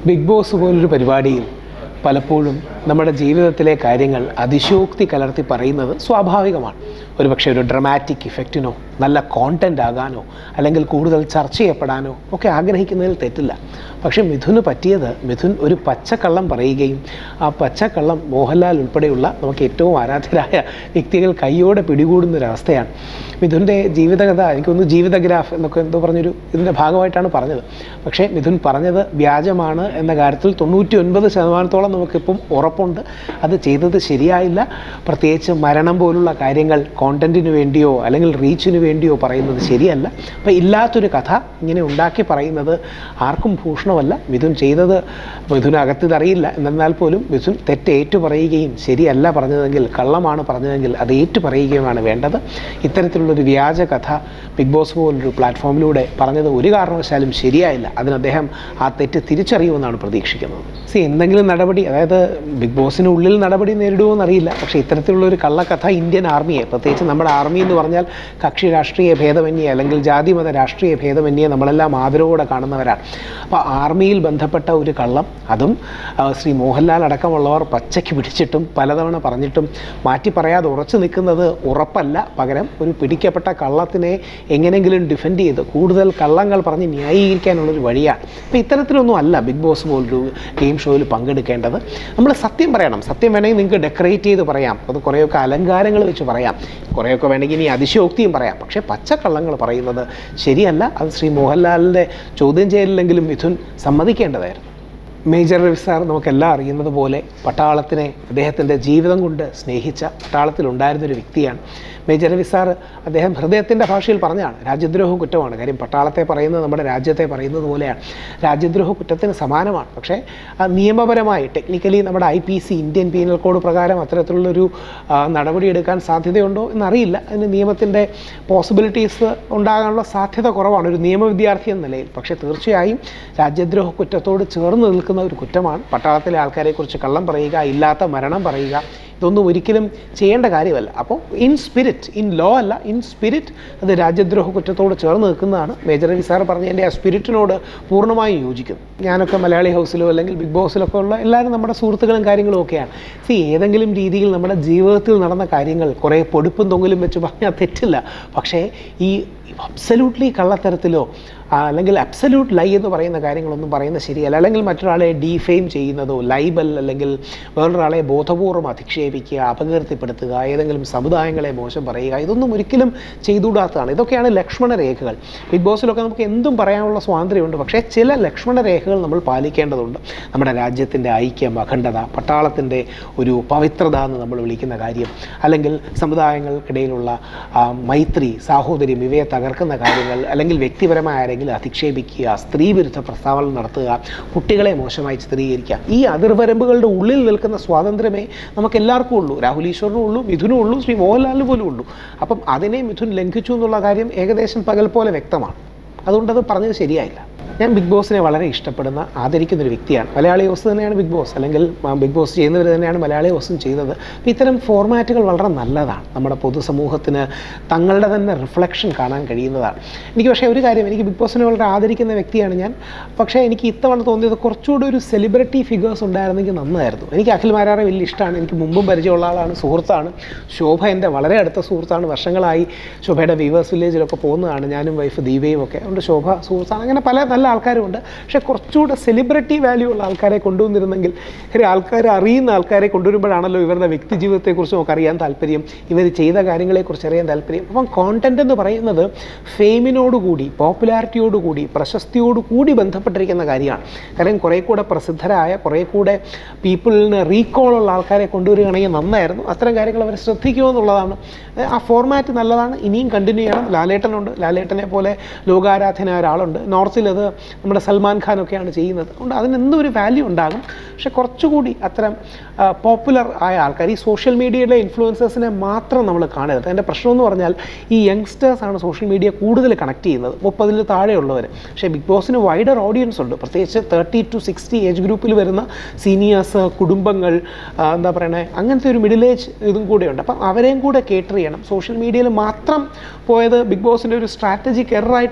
big boss പോലൊരു പരിപാടിയിൽ പലപ്പോഴും നമ്മുടെ ജീവിതത്തിലെ കാര്യങ്ങൾ അതിശോക്തി കലർത്തി പറയുന്നത് സ്വാഭാവികമാണ് ഒരുപക്ഷെ ഒരു ഡ്രമാറ്റിക് ഇഫക്റ്റിനോ നല്ല കോണ്ടൻ്റ് ആകാനോ അല്ലെങ്കിൽ കൂടുതൽ ചർച്ച ചെയ്യപ്പെടാനോ ഒക്കെ ആഗ്രഹിക്കുന്നതിൽ തെറ്റില്ല പക്ഷേ മിഥുന് പറ്റിയത് മിഥുൻ ഒരു പച്ചക്കള്ളം പറയുകയും ആ പച്ചക്കള്ളം മോഹൻലാൽ ഉൾപ്പെടെയുള്ള നമുക്ക് ഏറ്റവും ആരാധ്യരായ വ്യക്തികൾ കൈയോടെ പിടികൂടുന്ന ഒരവസ്ഥയാണ് മിഥുൻ്റെ ജീവിതകഥ എനിക്കൊന്ന് ജീവിത ഗ്രാഫ് എന്നൊക്കെ എന്തോ പറഞ്ഞൊരു ഇതിൻ്റെ ഭാഗമായിട്ടാണ് പറഞ്ഞത് പക്ഷേ മിഥുൻ പറഞ്ഞത് വ്യാജമാണ് എന്ന കാര്യത്തിൽ തൊണ്ണൂറ്റി ഒൻപത് ശതമാനത്തോളം നമുക്കിപ്പം ഉറപ്പുണ്ട് അത് ചെയ്തത് ശരിയായില്ല പ്രത്യേകിച്ച് മരണം പോലുള്ള കാര്യങ്ങൾ കോണ്ടൻറ്റിന് വേണ്ടിയോ അല്ലെങ്കിൽ റീച്ചിന് വേണ്ടിയോ പറയുന്നത് ശരിയല്ല അപ്പോൾ ഇല്ലാത്തൊരു കഥ ഇങ്ങനെ ഉണ്ടാക്കി പറയുന്നത് ആർക്കും ഭൂഷണമല്ല മിഥുൻ ചെയ്തത് മിഥുനകത്ത് ഇതറിയില്ല എന്നാൽ പോലും മിഥുൻ തെറ്റ് ഏറ്റു പറയുകയും ശരിയല്ല പറഞ്ഞതെങ്കിൽ കള്ളമാണ് പറഞ്ഞതെങ്കിൽ അത് ഏറ്റു പറയുകയുമാണ് വേണ്ടത് ഇത്തരത്തിലുള്ളൊരു വ്യാജ കഥ ബിഗ് ബോസ് പോലൊരു പ്ലാറ്റ്ഫോമിലൂടെ പറഞ്ഞത് ഒരു കാരണവശാലും ശരിയായില്ല അതിന് അദ്ദേഹം ആ തെറ്റ് തിരിച്ചറിയുമെന്നാണ് പ്രതീക്ഷിക്കുന്നത് സി എന്തെങ്കിലും നടപടി അതായത് ബിഗ് ബോസിന് ഉള്ളിൽ നടപടി നേരിടുമോ എന്നറിയില്ല പക്ഷേ ഇത്തരത്തിലുള്ള ഒരു കള്ളക്കഥ ഇന്ത്യൻ ആർമിയെ പ്രത്യേകിച്ച് നമ്മുടെ ആർമി എന്ന് പറഞ്ഞാൽ കക്ഷി രാഷ്ട്രീയ ഭേദമന്യേ അല്ലെങ്കിൽ ജാതിമത രാഷ്ട്രീയ ഭേദമന്യേ നമ്മളെല്ലാം ആദരവോടെ കാണുന്നവരാണ് അപ്പോൾ ആർമിയിൽ ബന്ധപ്പെട്ട ഒരു കള്ളം അതും ആ, ശ്രീ മോഹൻലാൽ അടക്കമുള്ളവർ പച്ചയ്ക്ക് പിടിച്ചിട്ടും പലതവണ പറഞ്ഞിട്ടും മാറ്റി പറയാതെ ഉറച്ചു നിൽക്കുന്നത് ഉറപ്പല്ല പകരം ഒരു പിടിക്കപ്പെട്ട കള്ളത്തിനെ എങ്ങനെയെങ്കിലും ഡിഫെൻഡ് ചെയ്ത് കൂടുതൽ കള്ളങ്ങൾ പറഞ്ഞ് ന്യായീകരിക്കാനുള്ളൊരു വഴിയാണ് അപ്പോൾ ഇത്തരത്തിലൊന്നും അല്ല ബിഗ് ബോസ് പോലൊരു ഗെയിം ഷോയിൽ പങ്കെടുക്കേണ്ടത് നമ്മൾ സത്യം പറയണം സത്യം വേണമെങ്കിൽ നിങ്ങൾക്ക് ഡെക്കറേറ്റ് ചെയ്ത് പറയാം അത് കുറേയൊക്കെ അലങ്കാരങ്ങൾ വെച്ച് പറയാം കുറേയൊക്കെ വേണമെങ്കിൽ ഇനി അതിശയോക്തിയും പറയാം പക്ഷേ പച്ചക്കള്ളങ്ങൾ പറയുന്നത് ശരിയല്ല അത് ശ്രീ മോഹൻലാലിൻ്റെ ചോദ്യം ചെയ്യലിലെങ്കിലും മിഥുൻ സമ്മതിക്കേണ്ടതായിരുന്നു മേജർ രവി സാർ നമുക്കെല്ലാം അറിയുന്നത് പോലെ പട്ടാളത്തിനെ അദ്ദേഹത്തിൻ്റെ ജീവിതം കൊണ്ട് സ്നേഹിച്ച പട്ടാളത്തിലുണ്ടായിരുന്ന ഒരു വ്യക്തിയാണ് മേജർ രവി സാർ അദ്ദേഹം ഹൃദയത്തിൻ്റെ ഭാഷയിൽ പറഞ്ഞതാണ് രാജ്യദ്രോഹ കുറ്റമാണ് കാര്യം പട്ടാളത്തെ പറയുന്നത് നമ്മുടെ രാജ്യത്തെ പറയുന്നത് പോലെയാണ് രാജ്യദ്രോഹ കുറ്റത്തിന് സമാനമാണ് പക്ഷേ ആ നിയമപരമായി ടെക്നിക്കലി നമ്മുടെ I P C Indian penal code പ്രകാരം അത്തരത്തിലുള്ളൊരു ആ, നടപടിയെടുക്കാൻ സാധ്യതയുണ്ടോ എന്നറിയില്ല അതിന് നിയമത്തിൻ്റെ പോസിബിലിറ്റീസ് ഉണ്ടാകാനുള്ള സാധ്യത കുറവാണ് ഒരു നിയമ വിദ്യാർത്ഥി എന്ന നിലയിൽ പക്ഷേ തീർച്ചയായും രാജ്യദ്രോഹ കുറ്റത്തോട് ചേർന്ന് നിൽക്കുന്ന ഒരു കുറ്റമാണ് പട്ടാളത്തിലെ ആൾക്കാരെക്കുറിച്ച് കള്ളം പറയുക ഇല്ലാത്ത മരണം പറയുക ഇതൊന്നും ഒരിക്കലും ചെയ്യേണ്ട കാര്യമല്ല അപ്പോൾ ഇൻ സ്പിരിറ്റ് ഇൻ ലോ അല്ല ഇൻ സ്പിരിറ്റ് അത് രാജ്യദ്രോഹ കുറ്റത്തോട് ചേർന്ന് നിൽക്കുന്നതാണ് മേജർ രവി സാർ പറഞ്ഞതിൻ്റെ ആ സ്പിരിറ്റിനോട് പൂർണ്ണമായും യോജിക്കുന്നു ഞാനൊക്കെ മലയാളി ഹൗസിലോ അല്ലെങ്കിൽ ബിഗ് ബോസിലൊക്കെ ഉള്ള എല്ലാവരും നമ്മുടെ സുഹൃത്തുക്കളും കാര്യങ്ങളും ഒക്കെയാണ് സി ഏതെങ്കിലും രീതിയിൽ നമ്മുടെ ജീവിതത്തിൽ നടന്ന കാര്യങ്ങൾ കുറേ പൊടിപ്പും തൊങ്ങലും വെച്ച് പറഞ്ഞാൽ തെറ്റില്ല പക്ഷേ ഈ അബ്സല്യൂട്ട്ലി കള്ളത്തരത്തിലോ ആ, അല്ലെങ്കിൽ അബ്സല്യൂട്ട് ലൈ എന്ന് പറയുന്ന കാര്യങ്ങളൊന്നും പറയുന്നത് ശരിയല്ല അല്ലെങ്കിൽ മറ്റൊരാളെ ഡീഫെയിം ചെയ്യുന്നതോ ലൈബൽ അല്ലെങ്കിൽ വേറൊരാളെ ബോധപൂർവ്വം അധിക്ഷേപിക്കുക അപകീർത്തിപ്പെടുത്തുക ഏതെങ്കിലും സമുദായങ്ങളെ മോശം പറയുക ഇതൊന്നും ഒരിക്കലും ചെയ്തുകൂടാത്തതാണ് ഇതൊക്കെയാണ് ലക്ഷ്മണ രേഖകൾ ബിഗ് ബോസിലൊക്കെ നമുക്ക് എന്തും പറയാനുള്ള സ്വാതന്ത്ര്യമുണ്ട് പക്ഷേ ചില ലക്ഷ്മണ രേഖകൾ നമ്മൾ പാലിക്കേണ്ടതുണ്ട് നമ്മുടെ രാജ്യത്തിൻ്റെ ഐക്യം അഖണ്ഡത പട്ടാളത്തിൻ്റെ ഒരു പവിത്രത എന്ന് നമ്മൾ വിളിക്കുന്ന കാര്യം അല്ലെങ്കിൽ സമുദായങ്ങൾക്കിടയിലുള്ള ആ, മൈത്രി സാഹോദര്യം ഇവയെ തകർക്കുന്ന കാര്യങ്ങൾ അല്ലെങ്കിൽ വ്യക്തിപരമായ ആരെങ്കിലും അധിക്ഷേപിക്കുക സ്ത്രീവിരുദ്ധ പ്രസ്താവന നടത്തുക കുട്ടികളെ മോശമായി ചിത്രീകരിക്കുക ഈ അതിർവരമ്പുകളുടെ ഉള്ളിൽ നിൽക്കുന്ന സ്വാതന്ത്ര്യമേ നമുക്ക് എല്ലാവർക്കും ഉള്ളൂ രാഹുൽ ഈശ്വറിനും ഉള്ളൂ മിഥുനും ഉള്ളൂ ശ്രീ മോഹൻലാലിന് പോലും ഉള്ളൂ അപ്പം അതിനെ മിഥുൻ ലംഘിച്ചു എന്നുള്ള കാര്യം ഏകദേശം പകൽ പോലെ വ്യക്തമാണ് അതുകൊണ്ടത് പറഞ്ഞത് ശരിയായില്ല ഞാൻ ബിഗ് ബോസിനെ വളരെ ഇഷ്ടപ്പെടുന്ന ആദരിക്കുന്ന ഒരു വ്യക്തിയാണ് മലയാളി ഹൗസ് തന്നെയാണ് ബിഗ് ബോസ് അല്ലെങ്കിൽ ആ, ബിഗ് ബോസ് ചെയ്യുന്നവർ തന്നെയാണ് മലയാളി ഹൗസും ചെയ്തത് അപ്പോൾ ഇത്തരം ഫോർമാറ്റുകൾ വളരെ നല്ലതാണ് നമ്മുടെ പൊതുസമൂഹത്തിന് തങ്ങളുടെ തന്നെ റിഫ്ലക്ഷൻ കാണാൻ കഴിയുന്നതാണ് എനിക്ക് പക്ഷേ ഒരു കാര്യം എനിക്ക് ബിഗ് ബോസിനെ വളരെ ആദരിക്കുന്ന വ്യക്തിയാണ് ഞാൻ പക്ഷേ എനിക്ക് ഇത്തവണ തോന്നിയത് കുറച്ചുകൂടി ഒരു സെലിബ്രിറ്റി ഫിഗേഴ്സ് ഉണ്ടായിരുന്നെങ്കിൽ നന്നായിരുന്നു എനിക്ക് അഖിൽ മാരാറെ വലിയ ഇഷ്ടമാണ് എനിക്ക് മുമ്പും പരിചയമുള്ള ആളാണ് സുഹൃത്താണ് ശോഭ എൻ്റെ വളരെ അടുത്ത സുഹൃത്താണ് വർഷങ്ങളായി ശോഭയുടെ വീവേഴ്സ് വില്ലേജിലൊക്കെ പോകുന്നതാണ് ഞാനും വൈഫ് ദീപയും ഒക്കെ അതുകൊണ്ട് ശോഭ സുഹൃത്താണ് അങ്ങനെ പല നല്ല ആൾക്കാരുമുണ്ട് പക്ഷേ കുറച്ചുകൂടെ സെലിബ്രിറ്റി വാല്യൂ ഉള്ള ആൾക്കാരെ കൊണ്ടുവന്നിരുന്നെങ്കിൽ കാര്യം ആൾക്കാർ അറിയുന്ന ആൾക്കാരെ കൊണ്ടുവരുമ്പോഴാണല്ലോ ഇവരുടെ വ്യക്തി ജീവിതത്തെക്കുറിച്ച് നമുക്ക് അറിയാൻ താല്പര്യം ഇവർ ചെയ്ത കാര്യങ്ങളെക്കുറിച്ച് അറിയാൻ താല്പര്യം അപ്പം കോണ്ടന്റ് എന്ന് പറയുന്നത് ഫെയിമിനോടുകൂടി പോപ്പുലാരിറ്റിയോടുകൂടി പ്രശസ്തിയോടുകൂടി ബന്ധപ്പെട്ടിരിക്കുന്ന കാര്യമാണ് കാരണം കുറേ കൂടെ പ്രസിദ്ധരായ കുറേ കൂടെ പീപ്പിളിന് റീകോളുള്ള ആൾക്കാരെ കൊണ്ടുവരികയാണെങ്കിൽ നന്നായിരുന്നു അത്തരം കാര്യങ്ങൾ അവർ ശ്രദ്ധിക്കുമെന്നുള്ളതാണ് ഏഹ് ആ ഫോർമാറ്റ് നല്ലതാണ് ഇനിയും കണ്ടിന്യൂ ചെയ്യണം ലാലേട്ടനുണ്ട് ലാലേട്ടനെ പോലെ ലോകാരാധന ഒരാളുണ്ട് നോർത്തിൽ അത് നമ്മുടെ സൽമാൻ ഖാനൊക്കെയാണ് ചെയ്യുന്നത് അതുകൊണ്ട് അതിനെന്തും ഒരു വാല്യൂ ഉണ്ടാകും പക്ഷെ കുറച്ചുകൂടി അത്തരം പോപ്പുലർ ആയ ആൾക്കാർ ഈ സോഷ്യൽ മീഡിയയിലെ ഇൻഫ്ലുവൻസേഴ്സിനെ മാത്രം നമ്മൾ കാണരുത് അതിൻ്റെ പ്രശ്നം എന്ന് പറഞ്ഞാൽ ഈ യങ്സ്റ്റേഴ്സാണ് സോഷ്യൽ മീഡിയ കൂടുതൽ കണക്ട് ചെയ്യുന്നത് മുപ്പതിൽ താഴെയുള്ളവർ പക്ഷേ ബിഗ് ബോസിന് വൈഡർ ഓഡിയൻസ് ഉണ്ട് പ്രത്യേകിച്ച് തേർട്ടി ടു സിക്സ്റ്റി ഏജ് ഗ്രൂപ്പിൽ വരുന്ന സീനിയേഴ്സ് കുടുംബങ്ങൾ ആ, എന്താ പറയണേ അങ്ങനത്തെ ഒരു മിഡിൽ ഏജ് ഇതും കൂടെയുണ്ട് അപ്പം അവരെയും കൂടെ കേറ്റർ ചെയ്യണം സോഷ്യൽ മീഡിയയിൽ മാത്രം പോയത് ബിഗ് ബോസിൻ്റെ ഒരു സ്ട്രാറ്റജിക് എററായിട്ടാണ് എനിക്ക്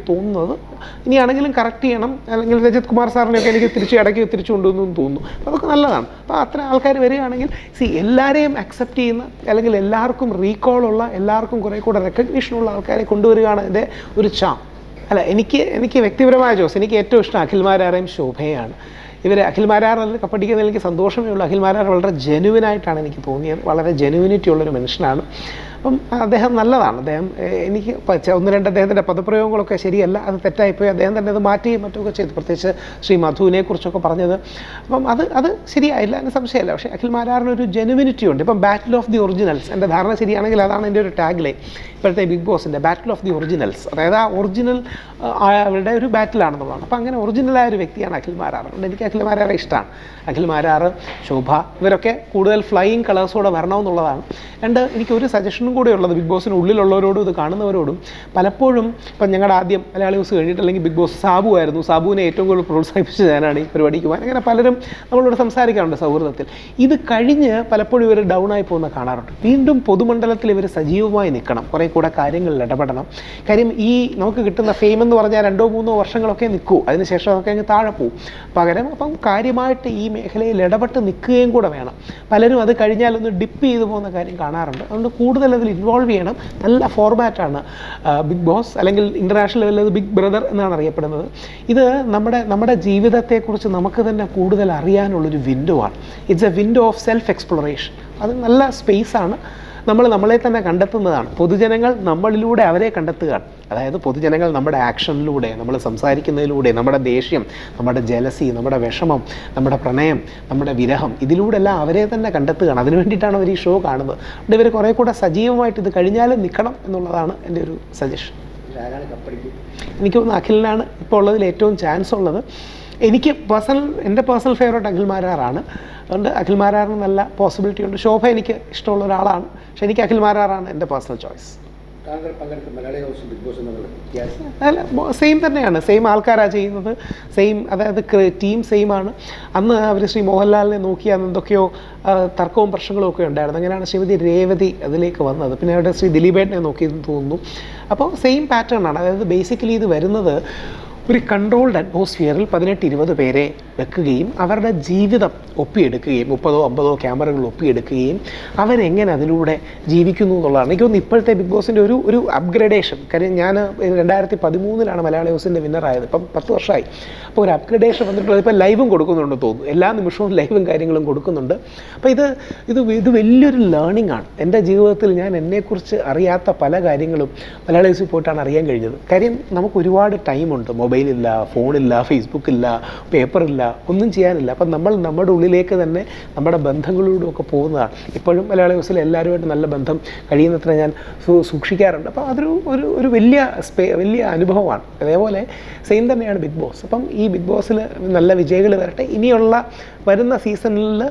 തോന്നുന്നത് ഇനിയാണെങ്കിലും കറക്റ്റ് ചെയ്യണം അല്ലെങ്കിൽ രജത് കുമാർ സാറിനെയൊക്കെ എനിക്ക് തിരിച്ച് ഇടയ്ക്ക് തിരിച്ചു കൊണ്ടുവന്നു എന്ന് തോന്നുന്നു അപ്പോൾ അതൊക്കെ നല്ലതാണ് അപ്പോൾ അത്ര ആൾക്കാർ വരികയാണെങ്കിൽ സി എല്ലാവരെയും അക്സെപ്റ്റ് ചെയ്യുന്ന അല്ലെങ്കിൽ എല്ലാവർക്കും റീകോളുള്ള എല്ലാവർക്കും കുറേ കൂടെ റെക്കഗ്നീഷനുള്ള ആൾക്കാരെ കൊണ്ടുവരികയാണ് എൻ്റെ ഒരു ചാം അല്ല എനിക്ക് എനിക്ക് വ്യക്തിപരമായ ജോസ് എനിക്ക് ഏറ്റവും ഇഷ്ടം അഖിൽമാരാറേയും ശോഭയാണ് ഇവർ അഖിൽമാരാറിൽ കപ്പടിക്കുന്നതിൽ എനിക്ക് സന്തോഷമേ ഉള്ളൂ അഖിൽമാരാർ വളരെ ജെനുവിനായിട്ടാണ് എനിക്ക് തോന്നിയത് വളരെ ജെനുവിനിറ്റി ഉള്ളൊരു മനുഷ്യനാണ് അപ്പം അദ്ദേഹം നല്ലതാണ് അദ്ദേഹം ഏഹ്, എനിക്ക് പ- ചെ- ഒന്ന് രണ്ട് അദ്ദേഹത്തിൻ്റെ പദപ്രയോഗങ്ങളൊക്കെ ശരിയല്ല അത് തെറ്റായിപ്പോയി അദ്ദേഹം തന്നെ അത് മാറ്റുകയും മറ്റുമൊക്കെ ചെയ്തു പ്രത്യേകിച്ച് ശ്രീ മധുവിനെ കുറിച്ചൊക്കെ പറഞ്ഞത് അപ്പം അത് അത് ശരിയായില്ല എന്ന് സംശയമില്ല പക്ഷേ അഖിൽ മാരാറിന് ഒരു ജെനുവിനിറ്റി ഉണ്ട് ഇപ്പം ബാറ്റിൽ ഓഫ് ദി ഒറിജിനൽസ് എൻ്റെ ധാരണ ശരിയാണെങ്കിൽ അതാണ് എൻ്റെ ഒരു ടാഗ് ലൈൻ ഇപ്പോഴത്തെ ബിഗ് ബോസിൻ്റെ ബാറ്റിൽ ഓഫ് ദി ഒറിജിനൽസ് അതായത് ആ ഒറിജിനൽ അവരുടെ ഒരു ബാറ്റിലാണെന്നുള്ളതാണ് അപ്പോൾ അങ്ങനെ ഒറിജിനലായ ഒരു വ്യക്തിയാണ് അഖിൽ മാരാർ അതുകൊണ്ട് എനിക്ക് അഖിൽ മാരാറെ ഇഷ്ടമാണ് അഖിൽ മാരാർ ശോഭ ഇവരൊക്കെ കൂടുതൽ ഫ്ലൈയിങ് കളേഴ്സോടെ വരണമെന്നുള്ളതാണ് രണ്ട് എനിക്ക് ഒരു സജഷനും കൂടെ ഉള്ളത് ബിഗ് ബോസിന് ഉള്ളിലുള്ളവരോടും ഇത് കാണുന്നവരോടും പലപ്പോഴും ഇപ്പം ഞങ്ങളുടെ ആദ്യം മലയാളി ന്യൂസ് കഴിഞ്ഞിട്ട് അല്ലെങ്കിൽ ബിഗ് ബോസ് സാബു ആയിരുന്നു സാബുവിനെ ഏറ്റവും കൂടുതൽ പ്രോത്സാഹിപ്പിച്ച ഞാനാണ് ഈ പരിപാടിക്ക് പോകാൻ അങ്ങനെ പലരും നമ്മളോട് സംസാരിക്കാറുണ്ട് സൗഹൃദത്തിൽ ഇത് കഴിഞ്ഞ് പലപ്പോഴും ഇവർ ഡൗൺ ആയി പോകുന്ന കാണാറുണ്ട് വീണ്ടും പൊതുമണ്ഡലത്തിൽ ഇവർ സജീവമായി നിൽക്കണം കുറേ കൂടെ കാര്യങ്ങളിൽ ഇടപെടണം കാര്യം ഈ നമുക്ക് കിട്ടുന്ന ഫെയിം എന്ന് പറഞ്ഞാൽ രണ്ടോ മൂന്നോ വർഷങ്ങളൊക്കെ നിൽക്കൂ അതിനുശേഷം അതൊക്കെ അങ്ങ് താഴെ പോകും പകരം അപ്പം കാര്യമായിട്ട് ഈ മേഖലയിൽ ഇടപെട്ട് നിൽക്കുകയും കൂടെ വേണം പലരും അത് കഴിഞ്ഞാലൊന്ന് ഡിപ്പ് ചെയ്തു പോകുന്ന കാര്യം കാണാറുണ്ട് അതുകൊണ്ട് കൂടുതൽ അതിൽ ഇൻവോൾവ് ചെയ്യണം നല്ല ഫോർമാറ്റാണ് ബിഗ് ബോസ് അല്ലെങ്കിൽ ഇൻ്റർനാഷണൽ ലെവലിൽ അത് ബിഗ് ബ്രദർ എന്നാണ് അറിയപ്പെടുന്നത് ഇത് നമ്മുടെ നമ്മുടെ ജീവിതത്തെക്കുറിച്ച് നമുക്ക് തന്നെ കൂടുതൽ അറിയാനുള്ളൊരു വിൻഡോ ആണ് it's a window of self exploration അത് നല്ല സ്പേസാണ് നമ്മൾ നമ്മളെ തന്നെ കണ്ടെത്തുന്നതാണ് പൊതുജനങ്ങൾ നമ്മളിലൂടെ അവരെ കണ്ടെത്തുകയാണ് അതായത് പൊതുജനങ്ങൾ നമ്മുടെ ആക്ഷനിലൂടെ നമ്മൾ സംസാരിക്കുന്നതിലൂടെ നമ്മുടെ ദേഷ്യം നമ്മുടെ ജലസി നമ്മുടെ വിഷമം നമ്മുടെ പ്രണയം നമ്മുടെ വിരഹം ഇതിലൂടെ എല്ലാം അവരെ തന്നെ കണ്ടെത്തുകയാണ് അതിനു വേണ്ടിയിട്ടാണ് അവർ ഈ ഷോ കാണുന്നത് അതുകൊണ്ട് ഇവർ കുറേ കൂടെ സജീവമായിട്ട് ഇത് കഴിഞ്ഞാലും നിൽക്കണം എന്നുള്ളതാണ് എൻ്റെ ഒരു സജഷൻ ആരാണ് കപ്പടിക്കും എനിക്ക് തോന്നുന്നു അഖിലിനാണ് ഇപ്പോൾ ഉള്ളതിൽ ഏറ്റവും ചാൻസ് ഉള്ളത് എനിക്ക് പേഴ്സണൽ എൻ്റെ പേഴ്സണൽ ഫേവറേറ്റ് അഖിൽ മാരാറാണ് അതുകൊണ്ട് അഖിൽ മാരാറിന് നല്ല പോസിബിലിറ്റി ഉണ്ട് ശോഭ എനിക്ക് ഇഷ്ടമുള്ള ഒരാളാണ് പക്ഷേ എനിക്ക് അഖിൽ മാരാറാണ് എൻ്റെ പേഴ്സണൽ ചോയ്സ് താങ്കൾ പങ്കെടുത്ത മലയാളി ഹൗസും ബിഗ് ബോസും തമ്മിലുള്ള വ്യത്യാസം അല്ല സെയിം തന്നെയാണ് സെയിം ആൾക്കാരാണ് ചെയ്യുന്നത് സെയിം അതായത് ടീം സെയിം ആണ് അന്ന് അവർ ശ്രീ മോഹൻലാലിനെ നോക്കി അന്ന് എന്തൊക്കെയോ ആ, തർക്കവും പ്രശ്നങ്ങളും ഒക്കെ ഉണ്ടായിരുന്നു അങ്ങനെയാണ് ശ്രീമതി രേവതി അതിലേക്ക് വന്നത് പിന്നെ അവിടെ ശ്രീ ദിലീപേട്ടനെ നോക്കിയെന്ന് തോന്നുന്നു അപ്പോൾ സെയിം പാറ്റേൺ ആണ് അതായത് ബേസിക്കലി ഇത് വരുന്നത് ഒരു കൺട്രോൾഡ് അറ്റ്മോസ്ഫിയറിൽ പതിനെട്ട് ഇരുപത് പേരെ വെക്കുകയും അവരുടെ ജീവിതം ഒപ്പിയെടുക്കുകയും മുപ്പതോ അമ്പതോ ക്യാമറകൾ ഒപ്പിയെടുക്കുകയും അവരെങ്ങനെ അതിലൂടെ ജീവിക്കുന്നു എന്നുള്ളതാണ് എനിക്ക് തോന്നുന്നു ഇപ്പോഴത്തെ ബിഗ് ബോസിൻ്റെ ഒരു ഒരു അപ്ഗ്രഡേഷൻ കാര്യം ഞാൻ രണ്ടായിരത്തി പതിമൂന്നിലാണ് മലയാളി ഹൗസിൻ്റെ വിന്നറായത് ഇപ്പം പത്ത് വർഷമായി അപ്പോൾ ഒരു അപ്ഗ്രഡേഷൻ വന്നിട്ടുള്ളത് ഇപ്പോൾ ലൈവും കൊടുക്കുന്നുണ്ട് തോന്നുന്നു എല്ലാ നിമിഷവും ലൈവും കാര്യങ്ങളും കൊടുക്കുന്നുണ്ട് അപ്പോൾ ഇത് ഇത് ഇത് വലിയൊരു ലേണിംഗ് ആണ് എൻ്റെ ജീവിതത്തിൽ ഞാൻ എന്നെക്കുറിച്ച് അറിയാത്ത പല കാര്യങ്ങളും മലയാളി ഹൗസിൽ പോയിട്ടാണ് അറിയാൻ കഴിഞ്ഞത് കാര്യം നമുക്ക് ഒരുപാട് ടൈമുണ്ട് മൊബൈലില്ല ഫോണില്ല ഫേസ്ബുക്കില്ല പേപ്പറില്ല ഒന്നും ചെയ്യാനില്ല അപ്പം നമ്മൾ നമ്മുടെ ഉള്ളിലേക്ക് തന്നെ നമ്മുടെ ബന്ധങ്ങളിലൂടെ ഒക്കെ പോകുന്നതാണ് ഇപ്പോഴും മലയാളി ഹൗസിൽ എല്ലാവരുമായിട്ട് നല്ല ബന്ധം കഴിയുന്നത്ര ഞാൻ സൂ- സൂക്ഷിക്കാറുണ്ട് അപ്പോൾ അതൊരു ഒരു ഒരു വലിയ സ്പേ വലിയ അനുഭവമാണ് അതേപോലെ സെയിം തന്നെയാണ് ബിഗ് ബോസ് അപ്പം ഈ ബിഗ് ബോസിൽ നല്ല വിജയികൾ വരട്ടെ ഇനിയുള്ള വരുന്ന സീസണിൽ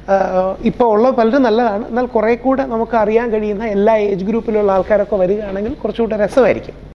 ഇപ്പോൾ ഉള്ള പലരും നല്ലതാണ് എന്നാൽ കുറേ കൂടെ നമുക്ക് അറിയാൻ കഴിയുന്ന എല്ലാ ഏജ് ഗ്രൂപ്പിലുള്ള ആൾക്കാരൊക്കെ വരികയാണെങ്കിൽ കുറച്ചുകൂടെ രസമായിരിക്കും